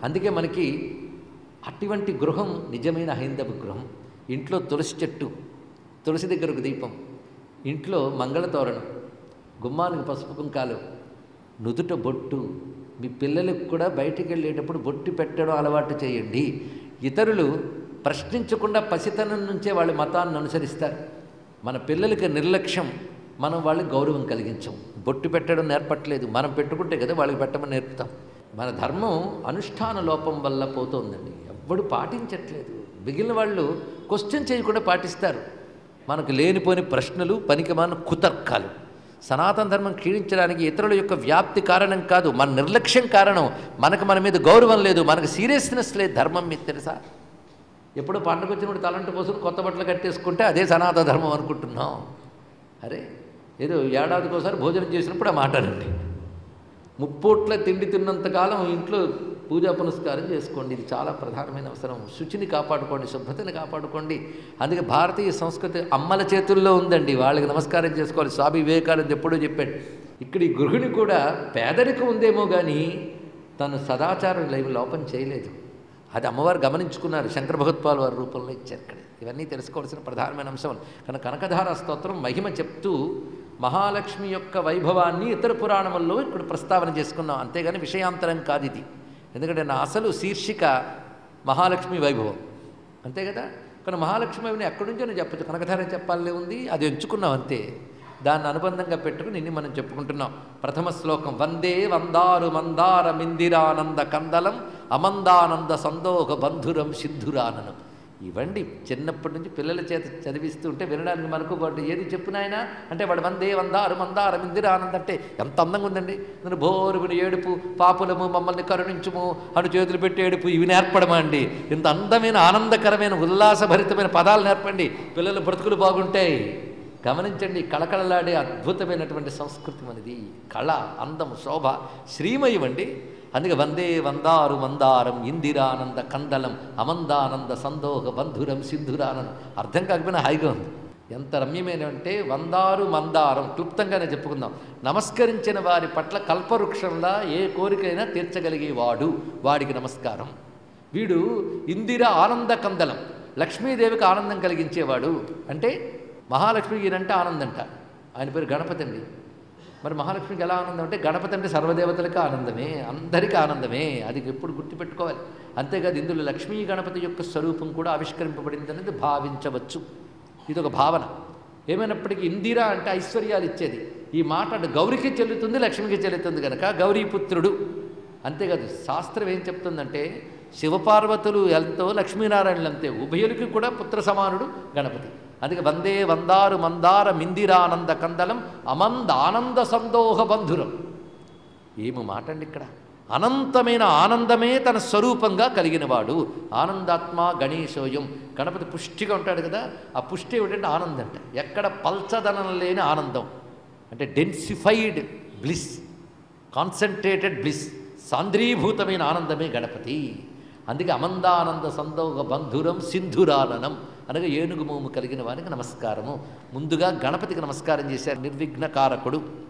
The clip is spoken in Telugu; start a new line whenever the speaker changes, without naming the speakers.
అందుకే మనకి అటువంటి గృహం నిజమైన హైందవ గృహం ఇంట్లో తులసి చెట్టు తులసి దగ్గర ఒక దీపం ఇంట్లో మంగళ తోరణం గుమ్మానికి పసుపు కుంకాలు నుదుట బొట్టు మీ పిల్లలకు కూడా బయటికి వెళ్ళేటప్పుడు బొట్టు పెట్టడం అలవాటు చేయండి ఇతరులు ప్రశ్నించకుండా పసితనం నుంచే వాళ్ళ మతాన్ని అనుసరిస్తారు మన పిల్లలకి నిర్లక్ష్యం మనం వాళ్ళకి గౌరవం కలిగించం బొట్టు పెట్టడం నేర్పట్లేదు మనం పెట్టుకుంటే కదా వాళ్ళకి పెట్టమని నేర్పుతాం మన ధర్మం అనుష్ఠాన లోపం వల్ల పోతోందండి ఎవ్వడు పాటించట్లేదు మిగిలిన వాళ్ళు క్వశ్చన్ చేయకుండా పాటిస్తారు మనకు లేనిపోని ప్రశ్నలు పనికిమాన కుతర్కాలు సనాతన ధర్మం క్షీణించడానికి ఇతరుల యొక్క వ్యాప్తి కారణం కాదు మన నిర్లక్ష్యం కారణం మనకు మన మీద గౌరవం లేదు మనకు సీరియస్నెస్ లేదు ధర్మం మీకు తెలుసా ఎప్పుడు పండుగ వచ్చినప్పుడు తలంటు పోసుకుని కొత్త బట్టలు కట్టేసుకుంటే అదే సనాతన ధర్మం అనుకుంటున్నాం అరే ఏదో ఏడాదికోసారి భోజనం చేసినప్పుడు ఆ మాట అనండి ముప్పూట్ల తిండి తిన్నంతకాలం ఇంట్లో పూజా పునస్కారం చేసుకోండి ఇది చాలా ప్రధానమైన అవసరం శుచిని కాపాడుకోండి శుభ్రతని కాపాడుకోండి అందుకే భారతీయ సంస్కృతి అమ్మల చేతుల్లో ఉందండి వాళ్ళకి నమస్కారం చేసుకోవాలి స్వామి వివేకానంద ఎప్పుడూ చెప్పాడు ఇక్కడ ఈ గృహిణి కూడా పేదరికం ఉందేమో కానీ తను సదాచారం లైవ్ లోపం చేయలేదు అది అమ్మవారు గమనించుకున్నారు శంకర భగవత్పాల్ వారి రూపంలో ఇచ్చారు ఇక్కడ ఇవన్నీ తెలుసుకోవాల్సిన ప్రధానమైన అంశం కనుక కనకధార స్తోత్రం మహిమ చెప్తూ మహాలక్ష్మి యొక్క వైభవాన్ని ఇతర పురాణముల్లో ఇక్కడ ప్రస్తావన చేసుకున్నాం అంతేగాని విషయాంతరం కాదు ఇది ఎందుకంటే నా అసలు శీర్షిక మహాలక్ష్మి వైభవం అంతే కదా కానీ మహాలక్ష్మి వైభవం ఎక్కడి నుంచో నేను చెప్పచ్చు కనకధార చెప్పాలనే ఉంది అది ఎంచుకున్నాం అంతే దాన్ని అనుబంధంగా పెట్టుకుని ఇన్ని మనం చెప్పుకుంటున్నాం ప్రథమ శ్లోకం వందే వందారు మందార మిందిరానంద కందలం అమందానంద సందోహ బంధురం సిద్ధురాననం ఇవండి చిన్నప్పటి నుంచి పిల్లల చేత చదివిస్తూ ఉంటే వినడానికి మనకు వాడు ఏది చెప్పు నాయనా అంటే వాడు వందే వందారు మందార మిందిరానంద అంటే ఎంత అందంగా ఉందండి నేను బోరుగుని ఏడుపు పాపులము మమ్మల్ని కరుణించుము అను చేతులు పెట్టి ఏడుపు ఇవి నేర్పడమా అండి ఇంత అందమైన ఆనందకరమైన ఉల్లాసభరితమైన పదాలు నేర్పండి పిల్లల బ్రతుకులు బాగుంటాయి గమనించండి కళకళలాడే అద్భుతమైనటువంటి సంస్కృతి మనది కళ అందం శోభ శ్రీమయం అండి అందుకే వందే వందారు మందారం ఇందిరానంద కందలం అమందానంద సందోహ బంధురం సింధురానందం అర్థం కాకపోయినా హాయిగా ఉంది ఎంత రమ్యమైన అంటే వందారు మందారం క్లుప్తంగానే చెప్పుకుందాం నమస్కరించిన వారి పట్ల కల్పవృక్షంలా ఏ కోరికైనా తీర్చగలిగేవాడు వాడికి నమస్కారం వీడు ఇందిర ఆనంద కందలం లక్ష్మీదేవికి ఆనందం కలిగించేవాడు అంటే మహాలక్ష్మికి ఈయనంటే ఆనందంట ఆయన పేరు గణపతి అండి మరి మహాలక్ష్మికి ఎలా ఆనందం అంటే గణపతి అంటే సర్వదేవతలకు ఆనందమే అందరికీ ఆనందమే అది ఎప్పుడు గుర్తుపెట్టుకోవాలి అంతేకాదు ఇందులో లక్ష్మీ గణపతి యొక్క స్వరూపం కూడా ఆవిష్కరింపబడింది అనేది భావించవచ్చు ఇది ఒక భావన ఏమైనప్పటికీ ఇందిరా అంటే ఐశ్వర్యాలు ఇచ్చేది ఈ మాట అటు గౌరికి చెల్లుతుంది లక్ష్మికి చెల్లుతుంది కనుక గౌరీపుత్రుడు అంతేకాదు శాస్త్రం ఏం చెప్తుందంటే శివపార్వతులు ఎంతో లక్ష్మీనారాయణులు అంతే ఉభయులకి కూడా పుత్ర సమానుడు గణపతి అందుకే వందే వందారు మందార మిందిరానంద కందలం అమంద ఆనంద సందోహ బంధురం ఏమి మాట అండి ఇక్కడ అనంతమైన ఆనందమే తన స్వరూపంగా కలిగినవాడు ఆనందాత్మ గణేశోయం గణపతి పుష్టిగా ఉంటాడు కదా ఆ పుష్టి ఏమిటంటే ఆనందం అంట ఎక్కడ పల్చదనం లేని ఆనందం అంటే డెన్సిఫైడ్ బ్లిస్ కాన్సన్ట్రేటెడ్ బ్లిస్ సాంద్రీభూతమైన ఆనందమే గణపతి అందుకే అమందానంద సందోగ బంధురం సింధురాననం అనగా ఏనుగు మోము కలిగిన వారికి నమస్కారము ముందుగా గణపతికి నమస్కారం చేశారు నిర్విఘ్నకారకుడు